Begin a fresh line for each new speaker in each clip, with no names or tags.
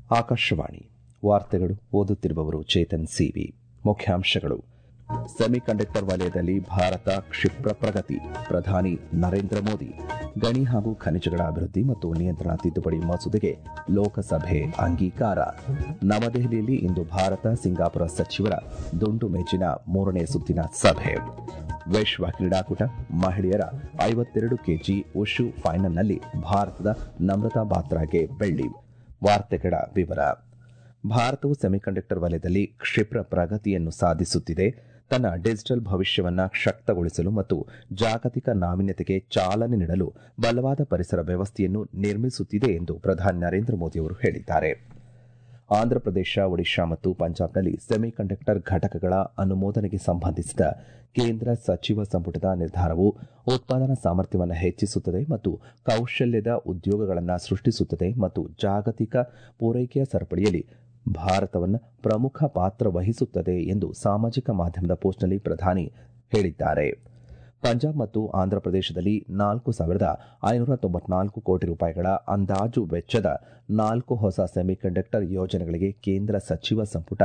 ಆಕಾಶವಾಣಿ ವಾರ್ತೆಗಳು ಓದುತ್ತಿರುವವರು ಚೇತನ್ ಸಿವಿ ಮುಖ್ಯಾಂಶಗಳು ಸೆಮಿಕಂಡಕ್ಟರ್ ವಲಯದಲ್ಲಿ ಭಾರತ ಕ್ಷಿಪ್ರ ಪ್ರಗತಿ ಪ್ರಧಾನಿ ನರೇಂದ್ರ ಮೋದಿ ಗಣಿ ಹಾಗೂ ಖನಿಜಗಳ ಅಭಿವೃದ್ಧಿ ಮತ್ತು ನಿಯಂತ್ರಣ ತಿದ್ದುಪಡಿ ಮಸೂದೆಗೆ ಲೋಕಸಭೆ ಅಂಗೀಕಾರ ನವದೆಹಲಿಯಲ್ಲಿ ಇಂದು ಭಾರತ ಸಿಂಗಾಪುರ ಸಚಿವರ ದುಂಡು ಮೇಜಿನ ಮೂರನೇ ಸುತ್ತಿನ ಸಭೆ ವಿಶ್ವ ಕ್ರೀಡಾಕೂಟ ಮಹಿಳೆಯರ ಐವತ್ತೆರಡು ಕೆಜಿ ಉಶು ಫೈನಲ್ನಲ್ಲಿ ಭಾರತದ ನಮ್ರತಾ ಬಾತ್ರಾಗೆ ಬೆಳ್ಳಿ ವಾರ್ತೆಗಳ ವಿವರ ಭಾರತವು ಸೆಮಿಕಂಡಕ್ಟರ್ ವಲಯದಲ್ಲಿ ಕ್ಷಿಪ್ರ ಪ್ರಗತಿಯನ್ನು ಸಾಧಿಸುತ್ತಿದೆ ತನ್ನ ಡಿಜಿಟಲ್ ಭವಿಷ್ಯವನ್ನ ಶಕ್ತಗೊಳಿಸಲು ಮತ್ತು ಜಾಗತಿಕ ನಾವೀನ್ಯತೆಗೆ ಚಾಲನೆ ನೀಡಲು ಬಲವಾದ ಪರಿಸರ ವ್ಯವಸ್ಥೆಯನ್ನು ನಿರ್ಮಿಸುತ್ತಿದೆ ಎಂದು ಪ್ರಧಾನಿ ನರೇಂದ್ರ ಮೋದಿ ಅವರು ಹೇಳಿದ್ದಾರೆ ಆಂಧ್ರಪ್ರದೇಶ ಒಡಿಶಾ ಮತ್ತು ಪಂಜಾಬ್ನಲ್ಲಿ ಸೆಮಿಕಂಡಕ್ಟರ್ ಘಟಕಗಳ ಅನುಮೋದನೆಗೆ ಸಂಬಂಧಿಸಿದ ಕೇಂದ್ರ ಸಚಿವ ಸಂಪುಟದ ನಿರ್ಧಾರವು ಉತ್ಪಾದನಾ ಸಾಮರ್ಥ್ಯವನ್ನು ಹೆಚ್ಚಿಸುತ್ತದೆ ಮತ್ತು ಕೌಶಲ್ಯದ ಉದ್ಯೋಗಗಳನ್ನು ಸೃಷ್ಟಿಸುತ್ತದೆ ಮತ್ತು ಜಾಗತಿಕ ಪೂರೈಕೆಯ ಸರಪಳಿಯಲ್ಲಿ ಭಾರತವನ್ನು ಪ್ರಮುಖ ಪಾತ್ರ ವಹಿಸುತ್ತದೆ ಎಂದು ಸಾಮಾಜಿಕ ಮಾಧ್ಯಮದ ಪೋಸ್ಟ್ನಲ್ಲಿ ಪ್ರಧಾನಿ ಹೇಳಿದ್ದಾರೆ ಪಂಜಾಬ್ ಮತ್ತು ಆಂಧ್ರಪ್ರದೇಶದಲ್ಲಿ ನಾಲ್ಕು ಸಾವಿರದ ಐನೂರ ತೊಂಬತ್ನಾಲ್ಕು ಕೋಟಿ ರೂಪಾಯಿಗಳ ಅಂದಾಜು ವೆಚ್ಚದ ನಾಲ್ಕು ಹೊಸ ಸೆಮಿಕಂಡಕ್ಟರ್ ಯೋಜನೆಗಳಿಗೆ ಕೇಂದ್ರ ಸಚಿವ ಸಂಪುಟ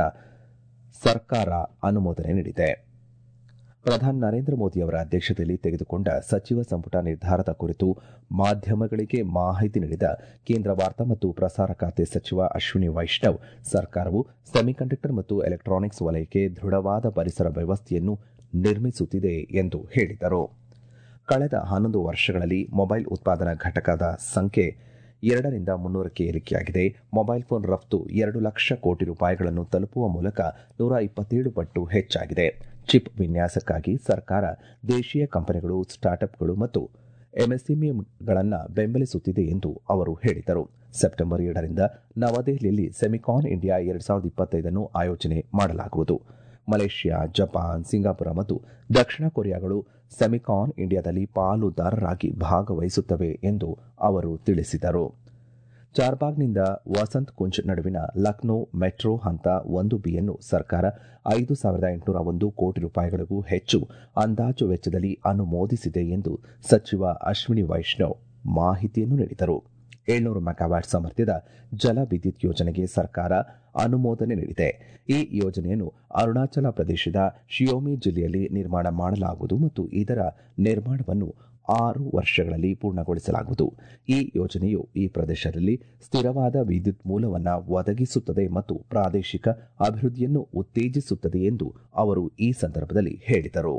ಸರ್ಕಾರ ಅನುಮೋದನೆ ನೀಡಿದೆ ಪ್ರಧಾನಿ ನರೇಂದ್ರ ಮೋದಿ ಅವರ ಅಧ್ಯಕ್ಷತೆಯಲ್ಲಿ ತೆಗೆದುಕೊಂಡ ಸಚಿವ ಸಂಪುಟ ನಿರ್ಧಾರದ ಕುರಿತು ಮಾಧ್ಯಮಗಳಿಗೆ ಮಾಹಿತಿ ನೀಡಿದ ಕೇಂದ್ರ ವಾರ್ತಾ ಮತ್ತು ಪ್ರಸಾರ ಖಾತೆ ಸಚಿವ ಅಶ್ವಿನಿ ವೈಷ್ಣವ್ ಸರ್ಕಾರವು ಸೆಮಿಕಂಡಕ್ಟರ್ ಮತ್ತು ಎಲೆಕ್ಟ್ರಾನಿಕ್ಸ್ ವಲಯಕ್ಕೆ ದೃಢವಾದ ಪರಿಸರ ವ್ಯವಸ್ಥೆಯನ್ನು ನಿರ್ಮಿಸುತ್ತಿದೆ ಎಂದು ಹೇಳಿದರು ಕಳೆದ ಹನ್ನೊಂದು ವರ್ಷಗಳಲ್ಲಿ ಮೊಬೈಲ್ ಉತ್ಪಾದನಾ ಘಟಕದ ಸಂಖ್ಯೆ ಎರಡರಿಂದ ಮುನ್ನೂರಕ್ಕೆ ಏರಿಕೆಯಾಗಿದೆ ಮೊಬೈಲ್ ಫೋನ್ ರಫ್ತು ಎರಡು ಲಕ್ಷ ಕೋಟಿ ರೂಪಾಯಿಗಳನ್ನು ತಲುಪುವ ಮೂಲಕ ನೂರ ಇಪ್ಪತ್ತೇಳು ಪಟ್ಟು ಹೆಚ್ಚಾಗಿದೆ ಚಿಪ್ ವಿನ್ಯಾಸಕ್ಕಾಗಿ ಸರ್ಕಾರ ದೇಶೀಯ ಕಂಪನಿಗಳು ಸ್ಟಾರ್ಟ್ಅಪ್ಗಳು ಮತ್ತು ಎಂಎಸ್ಎಂಇಗಳನ್ನು ಬೆಂಬಲಿಸುತ್ತಿದೆ ಎಂದು ಅವರು ಹೇಳಿದರು ಸೆಪ್ಟೆಂಬರ್ ಏಳರಿಂದ ನವದೆಹಲಿಯಲ್ಲಿ ಸೆಮಿಕಾನ್ ಇಂಡಿಯಾ ಎರಡ್ ಸಾವಿರದ ಇಪ್ಪತ್ತೈದನ್ನು ಆಯೋಜನೆ ಮಾಡಲಾಗುವುದು ಮಲೇಷ್ಯಾ ಜಪಾನ್ ಸಿಂಗಾಪುರ ಮತ್ತು ದಕ್ಷಿಣ ಕೊರಿಯಾಗಳು ಸೆಮಿಕಾನ್ ಇಂಡಿಯಾದಲ್ಲಿ ಪಾಲುದಾರರಾಗಿ ಭಾಗವಹಿಸುತ್ತವೆ ಎಂದು ಅವರು ತಿಳಿಸಿದರು ಚಾರ್ಬಾಗ್ನಿಂದ ವಸಂತ್ ಕುಂಜ್ ನಡುವಿನ ಲಕ್ನೋ ಮೆಟ್ರೋ ಹಂತ ಒಂದು ಬಿಯನ್ನು ಸರ್ಕಾರ ಐದು ಸಾವಿರದ ಎಂಟುನೂರ ಒಂದು ಕೋಟಿ ರೂಪಾಯಿಗಳಿಗೂ ಹೆಚ್ಚು ಅಂದಾಜು ವೆಚ್ಚದಲ್ಲಿ ಅನುಮೋದಿಸಿದೆ ಎಂದು ಸಚಿವ ಅಶ್ವಿನಿ ವೈಷ್ಣವ್ ಮಾಹಿತಿಯನ್ನು ನೀಡಿದರು ಏಳ್ನೂರು ಮೆಗಾವ್ಯಾಟ್ ಸಾಮರ್ಥ್ಯದ ಜಲ ವಿದ್ಯುತ್ ಯೋಜನೆಗೆ ಸರ್ಕಾರ ಅನುಮೋದನೆ ನೀಡಿದೆ ಈ ಯೋಜನೆಯನ್ನು ಅರುಣಾಚಲ ಪ್ರದೇಶದ ಶಿಯೋಮಿ ಜಿಲ್ಲೆಯಲ್ಲಿ ನಿರ್ಮಾಣ ಮಾಡಲಾಗುವುದು ಮತ್ತು ಇದರ ನಿರ್ಮಾಣವನ್ನು ಆರು ವರ್ಷಗಳಲ್ಲಿ ಪೂರ್ಣಗೊಳಿಸಲಾಗುವುದು ಈ ಯೋಜನೆಯು ಈ ಪ್ರದೇಶದಲ್ಲಿ ಸ್ಥಿರವಾದ ವಿದ್ಯುತ್ ಮೂಲವನ್ನು ಒದಗಿಸುತ್ತದೆ ಮತ್ತು ಪ್ರಾದೇಶಿಕ ಅಭಿವೃದ್ಧಿಯನ್ನು ಉತ್ತೇಜಿಸುತ್ತದೆ ಎಂದು ಅವರು ಈ ಸಂದರ್ಭದಲ್ಲಿ ಹೇಳಿದರು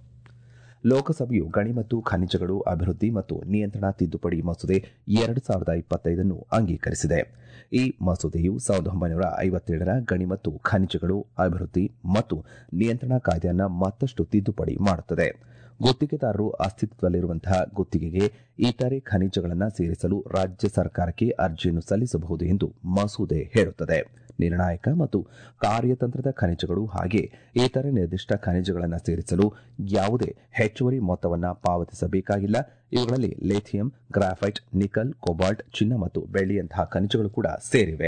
ಲೋಕಸಭೆಯು ಗಣಿ ಮತ್ತು ಖನಿಜಗಳು ಅಭಿವೃದ್ಧಿ ಮತ್ತು ನಿಯಂತ್ರಣ ತಿದ್ದುಪಡಿ ಮಸೂದೆ ಎರಡು ಸಾವಿರದ ಇಪ್ಪತ್ತೈದನ್ನು ಅಂಗೀಕರಿಸಿದೆ ಈ ಮಸೂದೆಯು ಸಾವಿರದ ಒಂಬೈನೂರ ಐವತ್ತೇಳರ ಗಣಿ ಮತ್ತು ಖನಿಜಗಳು ಅಭಿವೃದ್ಧಿ ಮತ್ತು ನಿಯಂತ್ರಣ ಕಾಯ್ದೆಯನ್ನು ಮತ್ತಷ್ಟು ತಿದ್ದುಪಡಿ ಮಾಡುತ್ತದೆ ಗುತ್ತಿಗೆದಾರರು ಅಸ್ತಿತ್ವದಲ್ಲಿರುವಂತಹ ಗುತ್ತಿಗೆಗೆ ಇತರೆ ಖನಿಜಗಳನ್ನು ಸೇರಿಸಲು ರಾಜ್ಯ ಸರ್ಕಾರಕ್ಕೆ ಅರ್ಜಿಯನ್ನು ಸಲ್ಲಿಸಬಹುದು ಎಂದು ಮಸೂದೆ ಹೇಳುತ್ತದೆ ನಿರ್ಣಾಯಕ ಮತ್ತು ಕಾರ್ಯತಂತ್ರದ ಖನಿಜಗಳು ಹಾಗೆ ಇತರೆ ನಿರ್ದಿಷ್ಟ ಖನಿಜಗಳನ್ನು ಸೇರಿಸಲು ಯಾವುದೇ ಹೆಚ್ಚುವರಿ ಮೊತ್ತವನ್ನು ಪಾವತಿಸಬೇಕಾಗಿಲ್ಲ ಇವುಗಳಲ್ಲಿ ಲೇಥಿಯಂ ಗ್ರಾಫೈಟ್ ನಿಕಲ್ ಕೊಬಾಲ್ಟ್ ಚಿನ್ನ ಮತ್ತು ಬೆಳ್ಳಿಯಂತಹ ಖನಿಜಗಳು ಕೂಡ ಸೇರಿವೆ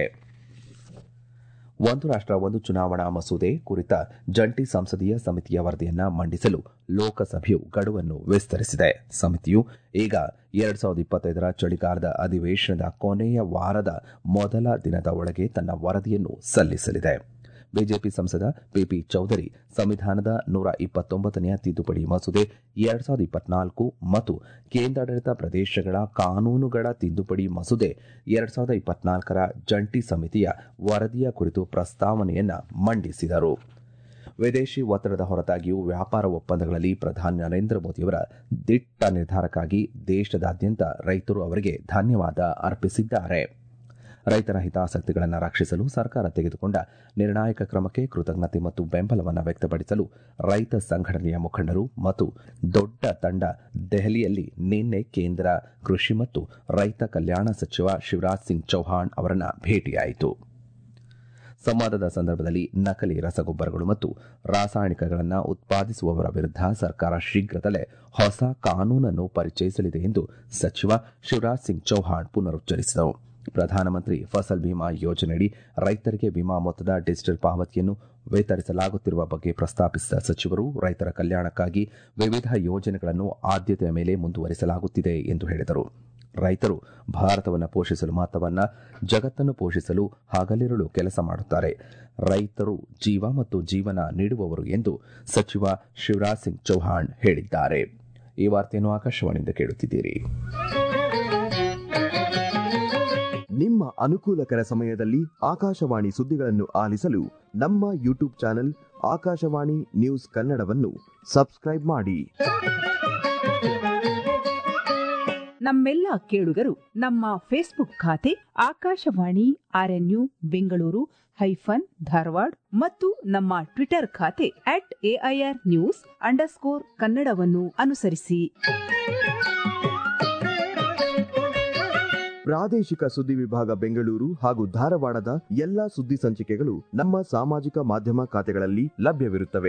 ಒಂದು ರಾಷ್ಟ ಒಂದು ಚುನಾವಣಾ ಮಸೂದೆ ಕುರಿತ ಜಂಟಿ ಸಂಸದೀಯ ಸಮಿತಿಯ ವರದಿಯನ್ನ ಮಂಡಿಸಲು ಲೋಕಸಭೆಯು ಗಡುವನ್ನು ವಿಸ್ತರಿಸಿದೆ ಸಮಿತಿಯು ಈಗ ಎರಡ್ ಸಾವಿರದ ಇಪ್ಪತ್ತೈದರ ಚಳಿಗಾಲದ ಅಧಿವೇಶನದ ಕೊನೆಯ ವಾರದ ಮೊದಲ ದಿನದ ಒಳಗೆ ತನ್ನ ವರದಿಯನ್ನು ಸಲ್ಲಿಸಲಿದೆ ಬಿಜೆಪಿ ಸಂಸದ ಪಿಪಿ ಚೌಧರಿ ಸಂವಿಧಾನದ ನೂರ ಇಪ್ಪತ್ತೊಂಬತ್ತನೆಯ ತಿದ್ದುಪಡಿ ಮಸೂದೆ ಎರಡ್ ಸಾವಿರದ ಇಪ್ಪತ್ನಾಲ್ಕು ಮತ್ತು ಕೇಂದ್ರಾಡಳಿತ ಪ್ರದೇಶಗಳ ಕಾನೂನುಗಳ ತಿದ್ದುಪಡಿ ಮಸೂದೆ ಎರಡ್ ಸಾವಿರದ ಇಪ್ಪತ್ನಾಲ್ಕರ ಜಂಟಿ ಸಮಿತಿಯ ವರದಿಯ ಕುರಿತು ಪ್ರಸ್ತಾವನೆಯನ್ನ ಮಂಡಿಸಿದರು ವಿದೇಶಿ ಒತ್ತಡದ ಹೊರತಾಗಿಯೂ ವ್ಯಾಪಾರ ಒಪ್ಪಂದಗಳಲ್ಲಿ ಪ್ರಧಾನಿ ನರೇಂದ್ರ ಮೋದಿಯವರ ದಿಟ್ಟ ನಿರ್ಧಾರಕ್ಕಾಗಿ ದೇಶದಾದ್ಯಂತ ರೈತರು ಅವರಿಗೆ ಧನ್ಯವಾದ ಅರ್ಪಿಸಿದ್ದಾರೆ ರೈತರ ಹಿತಾಸಕ್ತಿಗಳನ್ನು ರಕ್ಷಿಸಲು ಸರ್ಕಾರ ತೆಗೆದುಕೊಂಡ ನಿರ್ಣಾಯಕ ಕ್ರಮಕ್ಕೆ ಕೃತಜ್ಞತೆ ಮತ್ತು ಬೆಂಬಲವನ್ನು ವ್ಯಕ್ತಪಡಿಸಲು ರೈತ ಸಂಘಟನೆಯ ಮುಖಂಡರು ಮತ್ತು ದೊಡ್ಡ ತಂಡ ದೆಹಲಿಯಲ್ಲಿ ನಿನ್ನೆ ಕೇಂದ್ರ ಕೃಷಿ ಮತ್ತು ರೈತ ಕಲ್ಯಾಣ ಸಚಿವ ಶಿವರಾಜ್ ಸಿಂಗ್ ಚೌಹಾಣ್ ಅವರನ್ನ ಭೇಟಿಯಾಯಿತು ಸಂವಾದದ ಸಂದರ್ಭದಲ್ಲಿ ನಕಲಿ ರಸಗೊಬ್ಬರಗಳು ಮತ್ತು ರಾಸಾಯನಿಕಗಳನ್ನು ಉತ್ಪಾದಿಸುವವರ ವಿರುದ್ಧ ಸರ್ಕಾರ ಶೀಘ್ರದಲ್ಲೇ ಹೊಸ ಕಾನೂನನ್ನು ಪರಿಚಯಿಸಲಿದೆ ಎಂದು ಸಚಿವ ಶಿವರಾಜ್ ಸಿಂಗ್ ಚೌಹಾಣ್ ಪುನರುಚ್ಚರಿಸಿದರು ಪ್ರಧಾನಮಂತ್ರಿ ಫಸಲ್ ಬಿಮಾ ಯೋಜನೆಯಡಿ ರೈತರಿಗೆ ವಿಮಾ ಮೊತ್ತದ ಡಿಜಿಟಲ್ ಪಾವತಿಯನ್ನು ವಿತರಿಸಲಾಗುತ್ತಿರುವ ಬಗ್ಗೆ ಪ್ರಸ್ತಾಪಿಸಿದ ಸಚಿವರು ರೈತರ ಕಲ್ಯಾಣಕ್ಕಾಗಿ ವಿವಿಧ ಯೋಜನೆಗಳನ್ನು ಆದ್ಯತೆಯ ಮೇಲೆ ಮುಂದುವರಿಸಲಾಗುತ್ತಿದೆ ಎಂದು ಹೇಳಿದರು ರೈತರು ಭಾರತವನ್ನು ಪೋಷಿಸಲು ಮಾತ್ರವನ್ನ ಜಗತ್ತನ್ನು ಪೋಷಿಸಲು ಹಗಲಿರುಳು ಕೆಲಸ ಮಾಡುತ್ತಾರೆ ರೈತರು ಜೀವ ಮತ್ತು ಜೀವನ ನೀಡುವವರು ಎಂದು ಸಚಿವ ಶಿವರಾಜ್ ಸಿಂಗ್ ಚೌಹಾಣ್ ಹೇಳಿದ್ದಾರೆ ಈ ವಾರ್ತೆಯನ್ನು ಆಕಾಶವಾಣಿಯಿಂದ ಕೇಳುತ್ತಿದ್ದೀರಿ
ನಿಮ್ಮ ಅನುಕೂಲಕರ ಸಮಯದಲ್ಲಿ ಆಕಾಶವಾಣಿ ಸುದ್ದಿಗಳನ್ನು ಆಲಿಸಲು ನಮ್ಮ ಯೂಟ್ಯೂಬ್ ಚಾನೆಲ್ ಆಕಾಶವಾಣಿ ನ್ಯೂಸ್ ಕನ್ನಡವನ್ನು ಸಬ್ಸ್ಕ್ರೈಬ್ ಮಾಡಿ
ನಮ್ಮೆಲ್ಲ ಕೇಳುಗರು ನಮ್ಮ ಫೇಸ್ಬುಕ್ ಖಾತೆ ಆಕಾಶವಾಣಿ ಆರ್ಎನ್ಯು ಬೆಂಗಳೂರು ಹೈಫನ್ ಧಾರವಾಡ ಮತ್ತು ನಮ್ಮ ಟ್ವಿಟರ್ ಖಾತೆ ಅಟ್ ಎಐಆರ್ ನ್ಯೂಸ್ ಅಂಡರ್ಸ್ಕೋರ್ ಕನ್ನಡವನ್ನು ಅನುಸರಿಸಿ
ಪ್ರಾದೇಶಿಕ ಸುದ್ದಿ ವಿಭಾಗ ಬೆಂಗಳೂರು ಹಾಗೂ ಧಾರವಾಡದ ಎಲ್ಲಾ ಸುದ್ದಿ ಸಂಚಿಕೆಗಳು ನಮ್ಮ ಸಾಮಾಜಿಕ ಮಾಧ್ಯಮ ಖಾತೆಗಳಲ್ಲಿ ಲಭ್ಯವಿರುತ್ತವೆ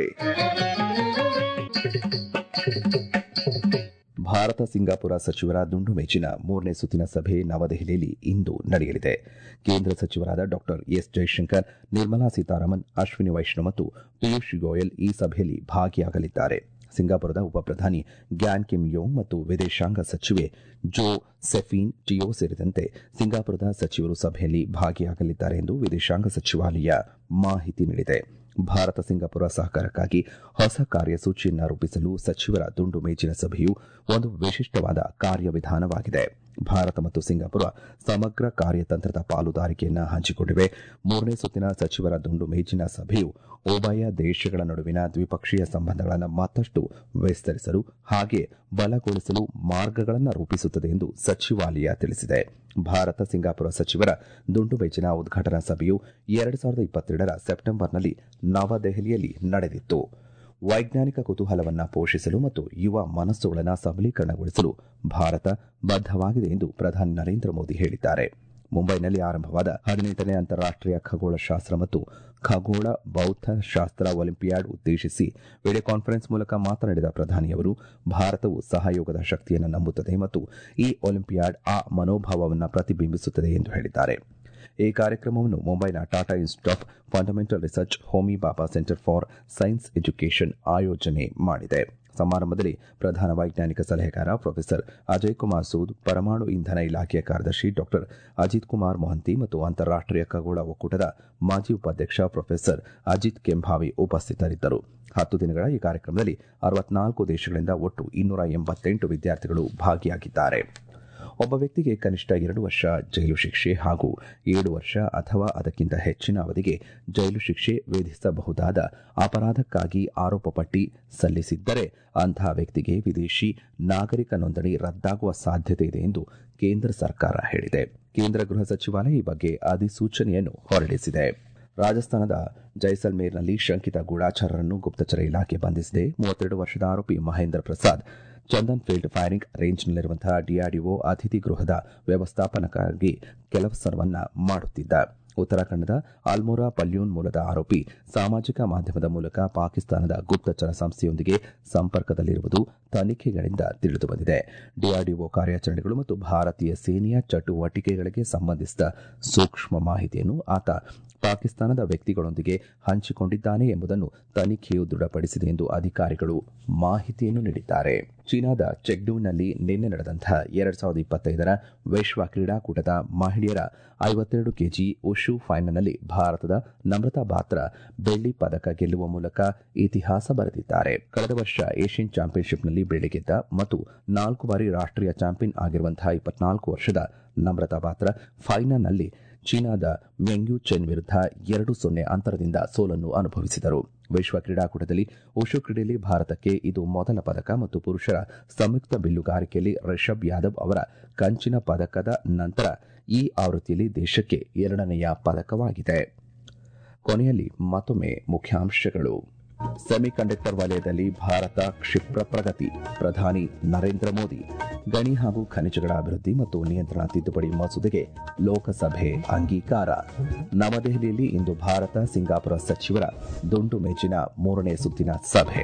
ಭಾರತ ಸಿಂಗಾಪುರ ಸಚಿವರ ದುಂಡು ಮೇಜಿನ ಮೂರನೇ ಸುತ್ತಿನ ಸಭೆ ನವದೆಹಲಿಯಲ್ಲಿ ಇಂದು ನಡೆಯಲಿದೆ ಕೇಂದ್ರ ಸಚಿವರಾದ ಡಾ ಎಸ್ ಜೈಶಂಕರ್ ನಿರ್ಮಲಾ ಸೀತಾರಾಮನ್ ಅಶ್ವಿನಿ ವೈಷ್ಣವ್ ಮತ್ತು ಪಿಯೂಷ್ ಗೋಯಲ್ ಈ ಸಭೆಯಲ್ಲಿ ಭಾಗಿಯಾಗಲಿದ್ದಾರೆ ಸಿಂಗಾಪುರದ ಉಪಪ್ರಧಾನಿ ಗ್ಯಾನ್ ಕಿಮ್ ಯೋಂಗ್ ಮತ್ತು ವಿದೇಶಾಂಗ ಸಚಿವೆ ಜೋ ಸೆಫೀನ್ ಟಿಯೋ ಸೇರಿದಂತೆ ಸಿಂಗಾಪುರದ ಸಚಿವರು ಸಭೆಯಲ್ಲಿ ಭಾಗಿಯಾಗಲಿದ್ದಾರೆ ಎಂದು ವಿದೇಶಾಂಗ ಸಚಿವಾಲಯ ಮಾಹಿತಿ ನೀಡಿದೆ ಭಾರತ ಸಿಂಗಾಪುರ ಸಹಕಾರಕ್ಕಾಗಿ ಹೊಸ ಕಾರ್ಯಸೂಚಿಯನ್ನು ರೂಪಿಸಲು ಸಚಿವರ ದುಂಡು ಮೇಜಿನ ಸಭೆಯು ಒಂದು ವಿಶಿಷ್ಟವಾದ ಕಾರ್ಯವಿಧಾನವಾಗಿದೆ ಭಾರತ ಮತ್ತು ಸಿಂಗಾಪುರ ಸಮಗ್ರ ಕಾರ್ಯತಂತ್ರದ ಪಾಲುದಾರಿಕೆಯನ್ನು ಹಂಚಿಕೊಂಡಿವೆ ಮೂರನೇ ಸುತ್ತಿನ ಸಚಿವರ ದುಂಡು ಮೇಜಿನ ಸಭೆಯು ಉಭಯ ದೇಶಗಳ ನಡುವಿನ ದ್ವಿಪಕ್ಷೀಯ ಸಂಬಂಧಗಳನ್ನು ಮತ್ತಷ್ಟು ವಿಸ್ತರಿಸಲು ಹಾಗೆ ಬಲಗೊಳಿಸಲು ಮಾರ್ಗಗಳನ್ನು ರೂಪಿಸುತ್ತದೆ ಎಂದು ಸಚಿವಾಲಯ ತಿಳಿಸಿದೆ ಭಾರತ ಸಿಂಗಾಪುರ ಸಚಿವರ ದುಂಡು ಮೇಜಿನ ಉದ್ಘಾಟನಾ ಸಭೆಯು ಎರಡು ಸಾವಿರದ ಇಪ್ಪತ್ತೆರಡರ ಸೆಪ್ಟೆಂಬರ್ನಲ್ಲಿ ನವದೆಹಲಿಯಲ್ಲಿ ನಡೆದಿತ್ತು ವೈಜ್ಞಾನಿಕ ಕುತೂಹಲವನ್ನು ಪೋಷಿಸಲು ಮತ್ತು ಯುವ ಮನಸ್ಸುಗಳನ್ನು ಸಬಲೀಕರಣಗೊಳಿಸಲು ಭಾರತ ಬದ್ದವಾಗಿದೆ ಎಂದು ಪ್ರಧಾನಿ ನರೇಂದ್ರ ಮೋದಿ ಹೇಳಿದ್ದಾರೆ ಮುಂಬೈನಲ್ಲಿ ಆರಂಭವಾದ ಹದಿನೆಂಟನೇ ಅಂತಾರಾಷ್ಟೀಯ ಖಗೋಳಶಾಸ್ತ್ರ ಮತ್ತು ಖಗೋಳ ಬೌದ್ಧ ಶಾಸ್ತ್ರ ಒಲಿಂಪಿಯಾಡ್ ಉದ್ದೇಶಿಸಿ ವಿಡಿಯೋ ಕಾನ್ಫರೆನ್ಸ್ ಮೂಲಕ ಮಾತನಾಡಿದ ಪ್ರಧಾನಿಯವರು ಭಾರತವು ಸಹಯೋಗದ ಶಕ್ತಿಯನ್ನು ನಂಬುತ್ತದೆ ಮತ್ತು ಈ ಒಲಿಂಪಿಯಾಡ್ ಆ ಮನೋಭಾವವನ್ನು ಪ್ರತಿಬಿಂಬಿಸುತ್ತದೆ ಎಂದು ಹೇಳಿದ್ದಾರೆ ಈ ಕಾರ್ಯಕ್ರಮವನ್ನು ಮುಂಬೈನ Tata institute of fundamental research Homi Bhabha centre for science education ಆಯೋಜನೆ ಮಾಡಿದೆ ಸಮಾರಂಭದಲ್ಲಿ ಪ್ರಧಾನ ವೈಜ್ಞಾನಿಕ ಸಲಹೆಗಾರ ಪ್ರೊಫೆಸರ್ ಅಜಯ್ ಕುಮಾರ್ ಸೂದ್ ಪರಮಾಣು ಇಂಧನ ಇಲಾಖೆಯ ಕಾರ್ಯದರ್ಶಿ ಡಾ ಅಜಿತ್ ಕುಮಾರ್ ಮೊಹಂತಿ ಮತ್ತು ಅಂತಾರಾಷ್ಟೀಯ ಖಗೋಳ ಒಕ್ಕೂಟದ ಮಾಜಿ ಉಪಾಧ್ಯಕ್ಷ ಪ್ರೊಫೆಸರ್ ಅಜಿತ್ ಕೆಂಭಾವಿ ಉಪಸ್ಥಿತರಿದ್ದರು ಹತ್ತು ದಿನಗಳ ಈ ಕಾರ್ಯಕ್ರಮದಲ್ಲಿ ಅರವತ್ನಾಲ್ಕು ದೇಶಗಳಿಂದ ಒಟ್ಟು ಇನ್ನೂರ ಎಂಬತ್ತೆಂಟು ವಿದ್ಯಾರ್ಥಿಗಳು ಭಾಗಿಯಾಗಿದ್ದಾರೆ ಒಬ್ಬ ವ್ಯಕ್ತಿಗೆ ಕನಿಷ್ಠ ಎರಡು ವರ್ಷ ಜೈಲು ಶಿಕ್ಷೆ ಹಾಗೂ ಏಳು ವರ್ಷ ಅಥವಾ ಅದಕ್ಕಿಂತ ಹೆಚ್ಚಿನ ಅವಧಿಗೆ ಜೈಲು ಶಿಕ್ಷೆ ವಿಧಿಸಬಹುದಾದ ಅಪರಾಧಕ್ಕಾಗಿ ಆರೋಪ ಪಟ್ಟಿ ಸಲ್ಲಿಸಿದ್ದರೆ ಅಂತಹ ವ್ಯಕ್ತಿಗೆ ವಿದೇಶಿ ನಾಗರಿಕ ನೋಂದಣಿ ರದ್ದಾಗುವ ಸಾಧ್ಯತೆ ಇದೆ ಎಂದು ಕೇಂದ್ರ ಸರ್ಕಾರ ಹೇಳಿದೆ ಕೇಂದ್ರ ಗೃಹ ಸಚಿವಾಲಯ ಈ ಬಗ್ಗೆ ಅಧಿಸೂಚನೆಯನ್ನು ಹೊರಡಿಸಿದೆ ರಾಜಸ್ಥಾನದ ಜೈಸಲ್ಮೇರ್ನಲ್ಲಿ ಶಂಕಿತ ಗೂಢಾಚಾರರನ್ನು ಗುಪ್ತಚರ ಇಲಾಖೆ ಬಂಧಿಸಿದೆ ಮೂವತ್ತೆರಡು ವರ್ಷದ ಆರೋಪಿ ಮಹೇಂದ್ರ ಪ್ರಸಾದ್ ಚಂದನ್ ಫೀಲ್ಡ್ ಫೈರಿಂಗ್ ರೇಂಜ್ನಲ್ಲಿರುವಂತಹ ಡಿಆರ್ಡಿಒ ಅತಿಥಿ ಗೃಹದ ವ್ಯವಸ್ಥಾಪನಕ್ಕಾಗಿ ಕೆಲಸವನ್ನ ಮಾಡುತ್ತಿದ್ದ ಉತ್ತರಾಖಂಡದ ಅಲ್ಮೋರಾ ಪಲ್ಯೂನ್ ಮೂಲದ ಆರೋಪಿ ಸಾಮಾಜಿಕ ಮಾಧ್ಯಮದ ಮೂಲಕ ಪಾಕಿಸ್ತಾನದ ಗುಪ್ತಚರ ಸಂಸ್ಥೆಯೊಂದಿಗೆ ಸಂಪರ್ಕದಲ್ಲಿರುವುದು ತನಿಖೆಗಳಿಂದ ತಿಳಿದುಬಂದಿದೆ ಡಿಆರ್ಡಿಒ ಕಾರ್ಯಾಚರಣೆಗಳು ಮತ್ತು ಭಾರತೀಯ ಸೇನೆಯ ಚಟುವಟಿಕೆಗಳಿಗೆ ಸಂಬಂಧಿಸಿದ ಸೂಕ್ಷ್ಮ ಮಾಹಿತಿಯನ್ನು ಆತ ಪಾಕಿಸ್ತಾನದ ವ್ಯಕ್ತಿಗಳೊಂದಿಗೆ ಹಂಚಿಕೊಂಡಿದ್ದಾನೆ ಎಂಬುದನ್ನು ತನಿಖೆಯು ದೃಢಪಡಿಸಿದೆ ಎಂದು ಅಧಿಕಾರಿಗಳು ಮಾಹಿತಿಯನ್ನು ನೀಡಿದ್ದಾರೆ ಚೀನಾದ ಚೆಕ್ಡೂನ್ನಲ್ಲಿ ನಿನ್ನೆ ನಡೆದಂತಹ ಎರಡ್ ಸಾವಿರದ ಇಪ್ಪತ್ತೈದರ ವಿಶ್ವ ಕ್ರೀಡಾಕೂಟದ ಮಹಿಳೆಯರ ಐವತ್ತೆರಡು ಕೆಜಿ ಉಶು ಫೈನಲ್ನಲ್ಲಿ ಭಾರತದ ನಮ್ರತಾ ಬಾತ್ರ ಬೆಳ್ಳಿ ಪದಕ ಗೆಲ್ಲುವ ಮೂಲಕ ಇತಿಹಾಸ ಬರೆದಿದ್ದಾರೆ ಕಳೆದ ವರ್ಷ ಏಷ್ಯನ್ ಚಾಂಪಿಯನ್ಶಿಪ್ನಲ್ಲಿ ಬೆಳ್ಳಿ ಗೆದ್ದ ಮತ್ತು ನಾಲ್ಕು ಬಾರಿ ರಾಷ್ಟೀಯ ಚಾಂಪಿಯನ್ ಆಗಿರುವಂತಹ ಇಪ್ಪತ್ನಾಲ್ಕು ವರ್ಷದ ನಮ್ರತಾ ಬಾತ್ರ ಫೈನಲ್ನಲ್ಲಿ ಚೀನಾದ ಮೆಂಗ್ಯು ಚೆನ್ ವಿರುದ್ಧ ಎರಡು ಸೊನ್ನೆ ಅಂತರದಿಂದ ಸೋಲನ್ನು ಅನುಭವಿಸಿದರು ವಿಶ್ವ ಕ್ರೀಡಾಕೂಟದಲ್ಲಿ ಉಶು ಕ್ರೀಡೆಯಲ್ಲಿ ಭಾರತಕ್ಕೆ ಇದು ಮೊದಲ ಪದಕ ಮತ್ತು ಪುರುಷರ ಸಂಯುಕ್ತ ಬಿಲ್ಲುಗಾರಿಕೆಯಲ್ಲಿ ರಿಷಬ್ ಯಾದವ್ ಅವರ ಕಂಚಿನ ಪದಕದ ನಂತರ ಈ ಆವೃತ್ತಿಯಲ್ಲಿ ದೇಶಕ್ಕೆ ಎರಡನೆಯ ಪದಕವಾಗಿದೆ ಕೊನೆಯಲ್ಲಿ ಮತ್ತೊಮ್ಮೆ ಮುಖ್ಯಾಂಶಗಳು ಸೆಮಿಕಂಡಕ್ಟರ್ ವಲಯದಲ್ಲಿ ಭಾರತ ಕ್ಷಿಪ್ರ ಪ್ರಗತಿ ಪ್ರಧಾನಿ ನರೇಂದ್ರ ಮೋದಿ ಗಣಿ ಹಾಗೂ ಖನಿಜಗಳ ಅಭಿವೃದ್ಧಿ ಮತ್ತು ನಿಯಂತ್ರಣ ತಿದ್ದುಪಡಿ ಮಸೂದೆಗೆ ಲೋಕಸಭೆ ಅಂಗೀಕಾರ ನವದೆಹಲಿಯಲ್ಲಿ ಇಂದು ಭಾರತ ಸಿಂಗಾಪುರ ಸಚಿವರ ದುಂಡು ಮೇಜಿನ ಮೂರನೇ ಸುತ್ತಿನ ಸಭೆ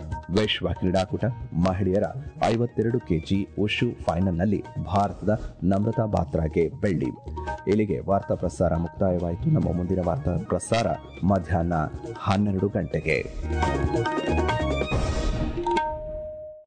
ವಿಶ್ವ ಕ್ರೀಡಾಕೂಟ ಮಹಿಳೆಯರ ಐವತ್ತೆರಡು ಕೆಜಿ ಉಶು ಫೈನಲ್ನಲ್ಲಿ ಭಾರತದ ನಮ್ರತಾ ಬಾತ್ರಾಗೆ ಬೆಳ್ಳಿ ಇಲ್ಲಿಗೆ ವಾರ್ತಾ ಪ್ರಸಾರ ಮುಕ್ತಾಯವಾಯಿತು ನಮ್ಮ ಮುಂದಿನ ವಾರ್ತಾ ಪ್ರಸಾರ ಮಧ್ಯಾಹ್ನ ಹನ್ನೆರಡು ಗಂಟೆಗೆ